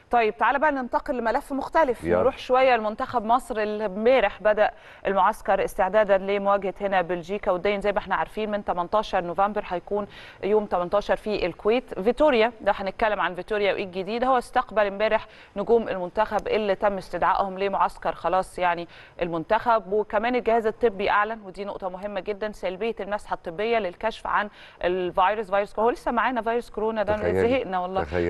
طيب تعالى بقى ننتقل لملف مختلف يلا. نروح شويه لمنتخب مصر اللي امبارح بدا المعسكر استعدادا لمواجهه هنا بلجيكا والدين زي ما احنا عارفين من 18 نوفمبر هيكون يوم 18 في الكويت فيتوريا ده هنتكلم عن فيتوريا وايه الجديد هو استقبل امبارح نجوم المنتخب اللي تم استدعائهم لمعسكر خلاص يعني المنتخب وكمان الجهاز الطبي اعلن ودي نقطه مهمه جدا سلبيه المسحه الطبيه للكشف عن الفيروس فيروس هو لسه معانا فيروس كورونا ده تخيلي. زهقنا والله تخيل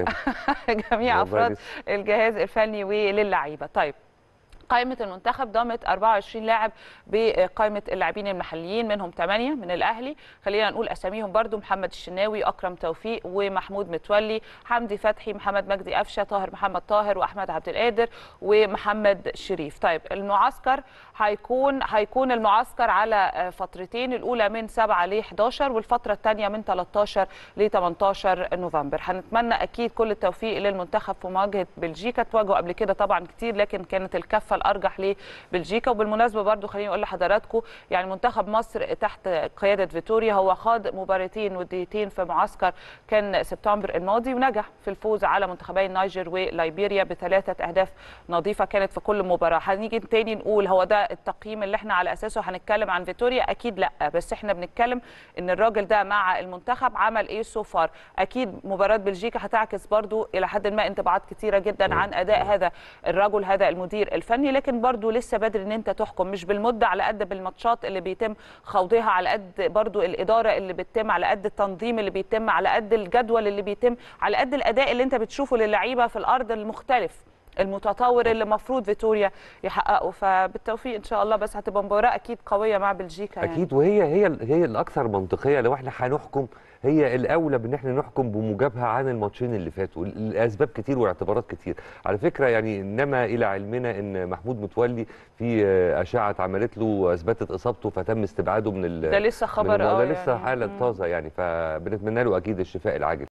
جميع والله افراد لسه. الجهاز الفني وللعيبه طيب قائمة المنتخب ضمت 24 لاعب بقائمة اللاعبين المحليين منهم 8 من الأهلي خلينا نقول أساميهم برضو محمد الشناوي أكرم توفيق ومحمود متولي حمدي فتحي محمد مجدي قفشة طاهر محمد طاهر وأحمد عبد القادر ومحمد شريف طيب المعسكر هيكون هيكون المعسكر على فترتين الأولى من 7 ل 11 والفترة الثانية من 13 ل 18 نوفمبر هنتمنى أكيد كل التوفيق للمنتخب في مواجهة بلجيكا تواجهوا قبل كده طبعا كتير لكن كانت الكفة الأرجح لبلجيكا وبالمناسبة برضو خليني أقول لحضراتكم يعني منتخب مصر تحت قيادة فيتوريا هو خاض مباراتين وديتين في معسكر كان سبتمبر الماضي ونجح في الفوز على منتخبي النيجر وليبيريا بثلاثة أهداف نظيفة كانت في كل مباراة هنيجي تاني نقول هو ده التقييم اللي احنا على أساسه هنتكلم عن فيتوريا أكيد لا بس احنا بنتكلم إن الراجل ده مع المنتخب عمل إيه سو فار أكيد مباراة بلجيكا هتعكس برضو إلى حد ما انطباعات كتيرة جدا عن أداء هذا الرجل هذا المدير الفني لكن برضو لسه بدري ان انت تحكم مش بالمده على قد بالماتشات اللي بيتم خوضها على قد برضو الاداره اللي بتتم على قد التنظيم اللي بيتم على قد الجدول اللي بيتم على قد الاداء اللي انت بتشوفه للعيبه في الارض المختلف المتطور اللي المفروض فيتوريا يحققه فبالتوفيق ان شاء الله بس هتبقى مباراه اكيد قويه مع بلجيكا يعني. اكيد وهي هي هي الاكثر منطقيه لو احنا هنحكم هي الاولى بان احنا نحكم بموجبها عن الماتشين اللي فاتوا الاسباب كتير واعتبارات كتير على فكره يعني انما الى علمنا ان محمود متولي في اشعه اتعملت له اثبتت اصابته فتم استبعاده من ال ده لسه خبر من الم- اه ده لسه يعني. حاله مم. طازه يعني فبنتمنى له اكيد الشفاء العاجل